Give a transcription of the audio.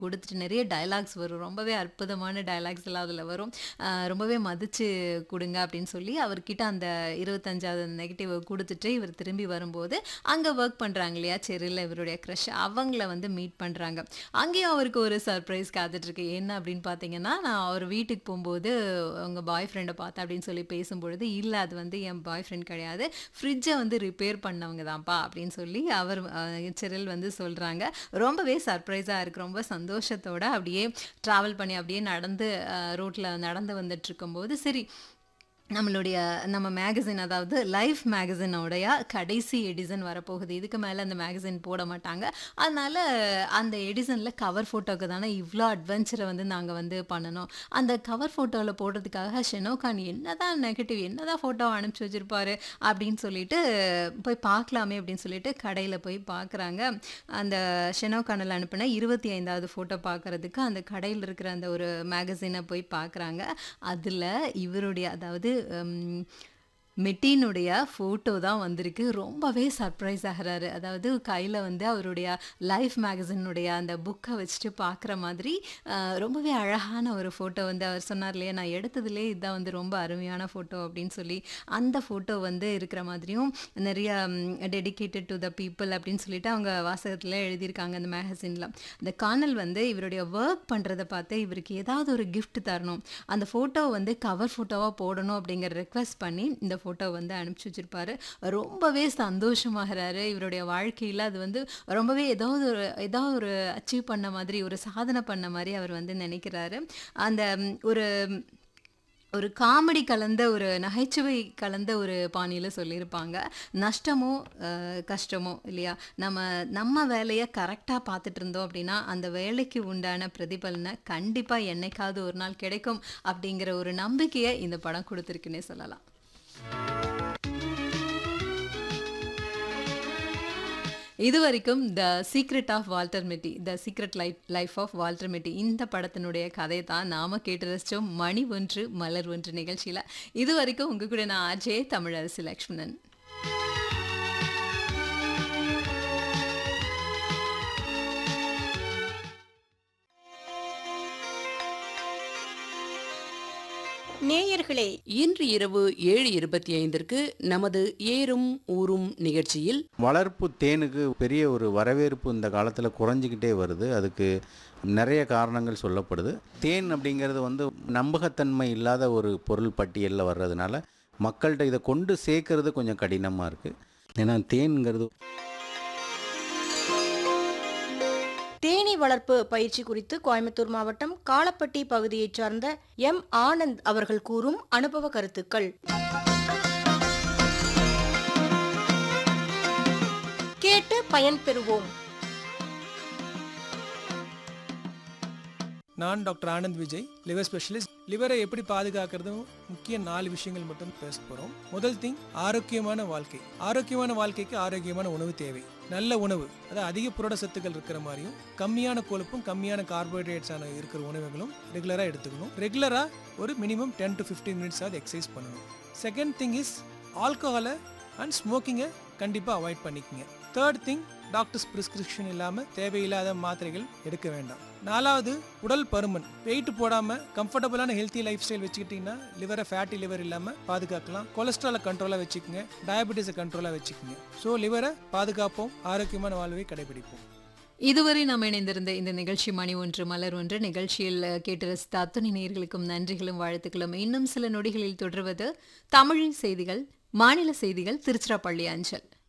கொடுத்துட்டு நிறைய டயலாக்ஸ் வரும். ரொம்பவே அற்புதமான டயலாக்ஸ் எல்லாம் அதில வரும். அ ரொம்பவே மதிச்சு குடுங்க அப்படின்னு சொல்லி அவர்கிட்ட அந்த 25வது நெகட்டிவ குடுத்துட்டு இவர் திரும்பி வரும்போது, அங்க வொர்க் பண்றாங்க இல்லையா? செர்ரில இவருடைய கிரஷ் அவங்கள வந்து மீட் பண்றாங்க. அங்கேயும் அவருக்கு ஒரு சர்ப்ரைஸ் காத்துட்ருக்கு. என்ன அப்படின்னு பார்த்தீங்கன்னா, நான் அவர் வீட்டுக்கு போம்போது உங்க பாய் ஃப்ரெண்ட பார்த்தேன் அப்படின்னு சொல்லி பேசும்பொழுது, இல்ல அது வந்து என் பாய் ஃப்ரெண்ட் கிடையாது. ஃப்ரிட்ஜ வந்து ரிப்பேர் பண்ணவங்க தான்ப்பா அப்படின்னு சொல்லி அவர் அ செரில் வந்து சொல்றாங்க. ரொம்பவே சர்ப்ரைஸா இருக்கு. ரொம்ப சந்தோஷத்தோட அப்படியே ட்ராவல் பண்ணி அப்படியே நடந்து அ ரோட்ல நடந்து வந்துட்டுருக்கும்போது, சரி நம்மளுடைய நம்ம மேகசின் அதாவது லைஃப் மேகசினோடைய கடைசி எடிஷன் வரப்போகுது. இதுக்கு மேல அந்த மேகசின் போட மாட்டாங்க. அதனால அந்த எடிஷன்ல கவர் ஃபோட்டோக்கு தானே இவ்ளோ அட்வென்ச்சர வந்து நாங்க வந்து பண்ணணும். அந்த கவர் ஃபோட்டோல போடுறதுக்காக ஷெனோகான் என்னதான் நெகட்டிவ் என்னதான் ஃபோட்டோ அனுப்பிச்சு வச்சிருப்பாரு அப்படின்னு சொல்லிட்டு, போய் பார்க்கலாமே அப்படின்னு சொல்லிட்டு கடையில போய் பார்க்குறாங்க. அந்த ஷெனோகானில் அனுப்புன 25வது ஃபோட்டோ பார்க்கறதுக்கு அந்த கடையில இருக்கிற அந்த ஒரு மேகசின போய் பார்க்குறாங்க. அதில இவருடைய அதாவது ம் மெட்டீனுடைய ஃபோட்டோ தான் வந்திருக்கு. ரொம்பவே சர்ப்ரைஸ் ஆகுறாரு. அதாவது கையில வந்து அவருடைய லைஃப் மேகசினுடைய அந்த புக்க வச்சுட்டு பார்க்குற மாதிரி அ ரொம்பவே அழகான ஒரு ஃபோட்டோ வந்து அவர் சொன்னார் இல்லையா? நான் எடுத்ததிலேயே இதான் வந்து ரொம்ப அருமையான ஃபோட்டோ அப்படின்னு சொல்லி, அந்த ஃபோட்டோ வந்து இருக்கிற மாதிரியும் நிறைய டெடிகேட்டட் டூ த பீப்பிள் அப்படின்னு சொல்லிட்டு அவங்க வாசகத்தில எழுதியிருக்காங்க அந்த மேகசின்ல. இந்த கார்னல் வந்து இவருடைய வொர்க் பண்றத பார்த்து இவருக்கு ஏதாவது ஒரு கிஃப்ட் தரணும். அந்த ஃபோட்டோ வந்து கவர் ஃபோட்டோவா போடணும் அப்படிங்கிற ரிக்வெஸ்ட் பண்ணி இந்த ஃபோட்டோ வந்து அனுப்பிச்சு வச்சிருப்பாரு. ரொம்பவே சந்தோஷமாகுறாரு. இவருடைய வாழ்க்கையில அது வந்து ரொம்பவே ஏதாவது ஒரு ஏதாவது ஒரு அச்சீவ் பண்ண மாதிரி, ஒரு சாதனை பண்ண மாரி அவர் வந்து நினைக்கிறாரு. அந்த ஒரு ஒரு காமெடி கலந்த ஒரு நகைச்சுவை கலந்த ஒரு பாணியில சொல்லியிருப்பாங்க. நஷ்டமோ, அ கஷ்டமோ இல்லையா? நம்ம நம்ம வேலைய கரெக்ட்டா பார்த்துட்டு இருந்தோம் அப்படின்னா, அந்த வேலைக்கு உண்டான பிரதிபலன கண்டிப்பா என்னைக்காவது ஒரு நாள் கிடைக்கும் அப்படிங்கிற ஒரு நம்பிக்கைய இந்த படம் குடுத்திருக்குன்னே சொல்லலாம். இதுவரைக்கும் the secret of Walter Mitty the secret life life of Walter Mitty இந்த படத்தினுடைய கதைய தான் நாம கேட்டு ரசிச்சோம். மணி ஒன்று மலர் ஒன்று நிகழ்ச்சியில. இதுவரைக்கும் உங்க கூட நான் ஆர்ஜே தமிழரசி லக்ஷ்மணன். நேயர்களே இன்று இரவு 7:25ற்கு நமது ஏறும் ஊரும் நிகழ்ச்சியில் வளர்ப்பு தேனுக்கு பெரிய ஒரு வரவேற்பு இந்த காலத்தில் குறைஞ்சிக்கிட்டே வருது. அதுக்கு நிறைய காரணங்கள் சொல்லப்படுது. தேன் அப்படிங்கிறது வந்து நம்பகத்தன்மை இல்லாத ஒரு பொருள் பட்டியல்ல வர்றதுனால, மக்கள்ட்ட இத கொண்டு சேர்க்கறது கொஞ்சம் கடினமா இருக்கு. ஏன்னா தேன்ங்கிறது தேனீ வளர்ப்பு பயிற்சி குறித்து கோயம்புத்தூர் மாவட்டம் காலப்பட்டி பகுதியைச் சார்ந்த எம் ஆனந்த் அவர்கள் கூறும் அனுபவ கருத்துக்கள். கேட்டு பயன்பெறுவோம். நான் doctor Anand Vijay liver specialist லிவரை எப்படி பாதுகாக்கிறதும் முக்கிய நாலு விஷயங்கள் மட்டும் பேச போகிறோம் முதல் திங் ஆரோக்கியமான வாழ்க்கை ஆரோக்கியமான வாழ்க்கைக்கு ஆரோக்கியமான உணவு தேவை நல்ல உணவு அதாவது அதிக புரட சத்துக்கள் இருக்கிற மாதிரியும் கம்மியான கொழுப்பும் கம்மியான கார்போஹைட்ரேட்ஸான இருக்கிற உணவுகளும் ரெகுலராக எடுத்துக்கணும் ரெகுலராக ஒரு minimum ten to fifteen minutes ஆகுது எக்ஸசைஸ் பண்ணணும் செகண்ட் திங் இஸ் ஆல்கஹாலை அண்ட் ஸ்மோக்கிங்கை கண்டிப்பாக அவாய்ட் பண்ணிக்கங்க தேர்ட் திங் டாக்டர்ஸ் பிரிஸ்கிரிப்ஷன் இல்லாமல் தேவையில்லாத மாத்திரைகள் எடுக்க வேண்டாம் நாலாவது உடல் பருமன் வெயிட் போடாமல் கம்ஃபர்டபுளான ஹெல்த்தி லைஃப் ஸ்டைல் வச்சுக்கிட்டிங்கன்னா லிவரை ஃபேட்டி லிவர் இல்லாமல் பாதுகாக்கலாம் கொலஸ்ட்ராலை கண்ட்ரோலாக வச்சுக்கோங்க டயபெட்டிஸை கண்ட்ரோலாக வச்சுக்கோங்க ஸோ லிவரை பாதுகாப்போம் ஆரோக்கியமான வாழ்வை கடைபிடிப்போம் இதுவரை நாம் இணைந்திருந்த இந்த நிகழ்ச்சி மணி ஒன்று மலர் ஒன்று நிகழ்ச்சியில் கேட்டு ரசித்த அத்துணை நேயர்களுக்கும் நன்றிகளும் வாழ்த்துக்களும். இன்னும் சில நொடிகளில் தொடர்வது தமிழின் செய்திகள், மாநில செய்திகள் திருச்சிராப்பள்ளி அஞ்சல்.